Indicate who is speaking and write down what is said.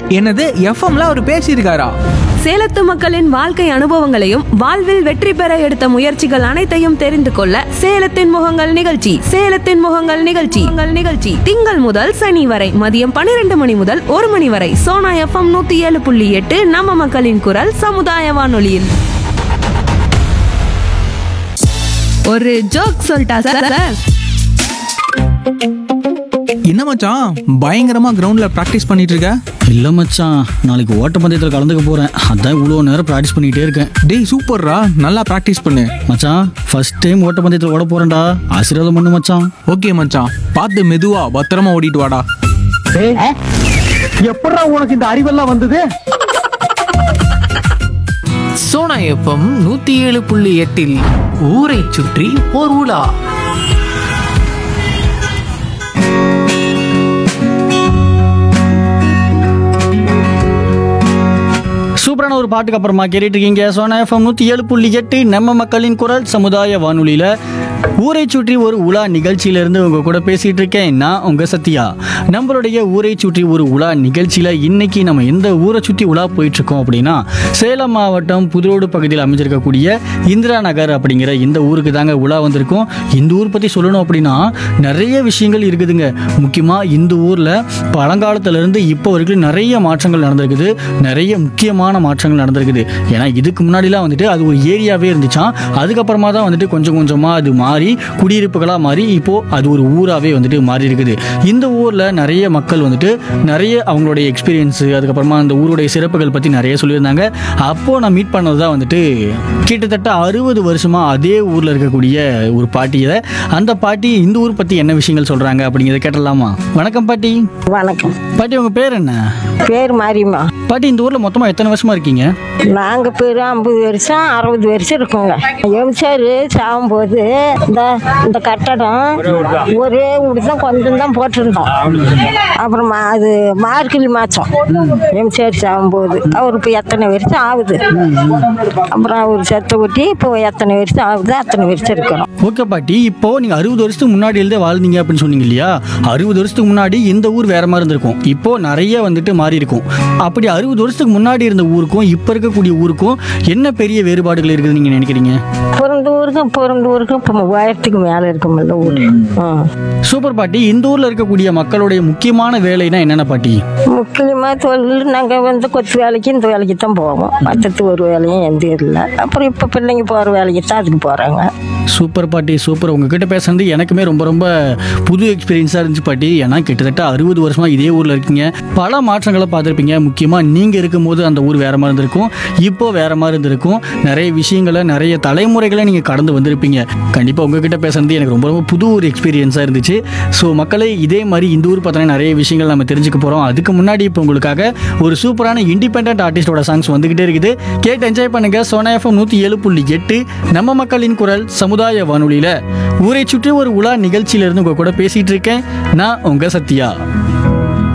Speaker 1: என்னது எஃப்எம்ல அவர் பேசியிருக்காரா
Speaker 2: சேலத்து மக்களின் வாழ்க்கை அனுபவங்களையும் வாழ்வில் வெற்றி பெற எடுத்த முயற்சிகள் அனைத்தையும் தெரிந்து கொள்ள சேலத்தின் முகங்கள் நிகழ்ச்சி சேலத்தின் முகங்கள் நிகழ்ச்சி உங்கள் நிகழ்ச்சி திங்கள் முதல் சனி வரை மதியம் பன்னிரண்டு மணி முதல் ஒரு மணி வரை சோனா எஃப்எம் நூத்தி ஏழு புள்ளி எட்டு நம்ம மக்களின் குரல் சமுதாய வானொலியில் ஒரு ஜோக் சொல்லிட்டா சார்
Speaker 1: என்ன மச்சான் பயங்கரமா கிரவுண்ட்ல பிராக்டிஸ் பண்ணிட்டு இருக்க
Speaker 3: இல்லை மச்சான் நாளைக்கு ஓட்டப்பந்தயத்தில் கலந்துக்க போகிறேன் அதான் இவ்வளோ நேரம் ப்ராக்டிஸ் பண்ணிகிட்டே இருக்கேன்
Speaker 1: டேய் சூப்பர்ரா நல்லா பிராக்டிஸ் பண்ணு
Speaker 3: மச்சான் ஃபர்ஸ்ட் டைம் ஓட்டப்பந்தயத்தில் ஓட போகிறேன்டா ஆசீர்வாதம் பண்ணு மச்சான்
Speaker 1: ஓகே மச்சான் பார்த்து மெதுவா பத்திரமா ஓடிட்டு வாடா
Speaker 4: எப்படா உனக்கு இந்த அறிவெல்லாம் வந்தது
Speaker 5: சோனா எஃப்எம் நூத்தி ஏழு புள்ளி எட்டில் ஊரை சுற்றி ஓர் உலா
Speaker 3: சூப்பரான ஒரு பாட்டுக்கு அப்புறமா கேட்டுட்டு இருக்கீங்க சோனா எஃப்எம் நூற்றி ஏழு புள்ளி எட்டு நம்ம மக்களின் குரல் சமுதாய வானொலியில் ஊரை சுற்றி ஒரு உலா நிகழ்ச்சியிலேருந்து உங்க கூட பேசிட்டு இருக்கேன் நான் உங்க சத்யா நம்மளுடைய ஊரை சுற்றி ஒரு உலா நிகழ்ச்சியில் இன்னைக்கு நம்ம எந்த ஊரை சுற்றி உலா போயிட்டு இருக்கோம் அப்படின்னா சேலம் மாவட்டம் புதுரோடு பகுதியில் அமைஞ்சிருக்கக்கூடிய இந்திரா நகர் அப்படிங்கிற இந்த ஊருக்கு தாங்க உலா வந்திருக்கோம் இந்த ஊர் பற்றி சொல்லணும் அப்படின்னா நிறைய விஷயங்கள் இருக்குதுங்க முக்கியமாக இந்த ஊரில் பழங்காலத்திலேருந்து இப்போ வரைக்கும் நிறைய மாற்றங்கள் நடந்திருக்குது நிறைய முக்கியமான மாற்றங்கள் நடந்திருக்குது ஏன்னா இதுக்கு முன்னாடிலாம் வந்துட்டு அது ஒரு ஏரியாவே இருந்துச்சாம் அதுக்கப்புறமா தான் வந்துட்டு கொஞ்சம் கொஞ்சமாக அது மாறி குடியிருப்புகளாக மாறி இப்போது அது ஒரு ஊராகவே வந்துட்டு மாறி இருக்குது இந்த ஊரில் நிறைய மக்கள் வந்துட்டு நிறைய அவங்களுடைய எக்ஸ்பீரியன்ஸு அதுக்கப்புறமா அந்த ஊருடைய சிறப்புகள் பற்றி நிறைய சொல்லியிருந்தாங்க அப்போது நான் மீட் பண்ணது தான் வந்துட்டு கிட்டத்தட்ட அறுபது வருஷமாக அதே ஊரில் இருக்கக்கூடிய ஒரு பாட்டியை அந்த பாட்டி இந்த ஊர் பற்றி என்ன விஷயங்கள் சொல்கிறாங்க அப்படிங்கிறத கேட்டலாமா வணக்கம் பாட்டி
Speaker 6: வணக்கம்
Speaker 3: பாட்டி உங்கள் பேர் என்ன
Speaker 6: பேர் மாரியம்மா
Speaker 3: பாட்டி இந்த ஊரில் மொத்தமாக எத்தனை வருஷமாக இருக்கீங்க
Speaker 6: நாங்கள் பேர் ஐம்பது வருஷம் அறுபது வருஷம் இருக்கோங்க எம்சார் சாகும்போது இந்த இந்த கட்டடம் ஒரே வீடு தான் கொஞ்சம் தான் போட்டிருந்தோம் அப்புறம் மா- அது மார்கழி மாதம் எம்சார் சாகும்போது அவர் இப்போ எத்தனை வருஷம் ஆகுது அப்புறம் அவர் செத்த ஒட்டி இப்போ எத்தனை வருஷம் ஆகுது அத்தனை வருஷம் இருக்கிறோம்
Speaker 3: ஓகே பாட்டி இப்போ நீங்க அறுபது வருஷத்துக்கு முன்னாடி இருந்தே வாழ்ந்தீங்க அப்படின்னு சொன்னீங்க இல்லையா அறுபது வருஷத்துக்கு முன்னாடி இந்த ஊர் வேற மாதிரி இருந்திருக்கும் இப்போ நிறைய வந்துட்டு மாறி இருக்கும் அப்படி அறுபது வருஷத்துக்கு முன்னாடி இருந்த ஊருக்கும் இப்போ இருக்கக்கூடிய ஊருக்கும் என்ன பெரிய வேறுபாடுகள் இருக்குதுன்னு நீங்க நினைக்கிறீங்க
Speaker 6: பிறந்த ஊருக்கும் பிறந்த ஊருக்கும் இப்போ உயரத்துக்கு மேலே இருக்குமில்ல ஊர் ம்
Speaker 3: சூப்பர் பாட்டி இந்த ஊர்ல இருக்கக்கூடிய மக்களுடைய முக்கியமான வேலைனா என்னென்ன பாட்டி
Speaker 6: முக்கியமாக தொழில் நாங்கள் வந்து கொத்து வேலைக்கு இந்த வேலைக்கு தான் போவோம் மற்றது ஒரு வேலையும் எந்த இல்லை அப்புறம் இப்போ பிள்ளைங்க போகிற வேலைக்கு தான் அதுக்கு போகிறாங்க
Speaker 3: சூப்பர் பாட்டி சூப்பர் உங்ககிட்ட பேசுறது எனக்குமே ரொம்ப ரொம்ப புது எக்ஸ்பீரியன்ஸாக இருந்துச்சு பாட்டி ஏன்னா கிட்டத்தட்ட அறுபது வருஷமா இதே ஊரில் இருக்கீங்க பல மாற்றங்களை பார்த்துருப்பீங்க முக்கியமாக நீங்கள் இருக்கும்போது அந்த ஊர் வேற மாதிரி இருந்திருக்கும் இப்போ வேற மாதிரி இருந்திருக்கும் நிறைய விஷயங்களை நிறைய தலைமுறைகளை நீங்கள் கடந்து வந்திருப்பீங்க கண்டிப்பாக உங்ககிட்ட பேசுறது எனக்கு ரொம்ப ரொம்ப புது ஒரு எக்ஸ்பீரியன்ஸாக இருந்துச்சு ஸோ மக்களே இதே மாதிரி இந்த ஊர் பார்த்தோன்னா நிறைய விஷயங்கள் நம்ம தெரிஞ்சுக்க போகிறோம் அதுக்கு முன்னாடி இப்போ உங்களுக்காக ஒரு சூப்பரான இண்டிபெண்ட் ஆர்டிஸ்டோட சாங்ஸ் வந்துகிட்டே இருக்குது கேட்டு என்ஜாய் பண்ணுங்க சோனா எஃப்எம் நூற்றி ஏழு புள்ளி எட்டு நம்ம மக்களின் குரல் சமுதாய வானொலியில் ஊரை சுற்றி ஒரு உலா நிகழ்ச்சியிலிருந்து உங்க கூட பேசிட்டு இருக்கேன் நான் உங்க சத்யா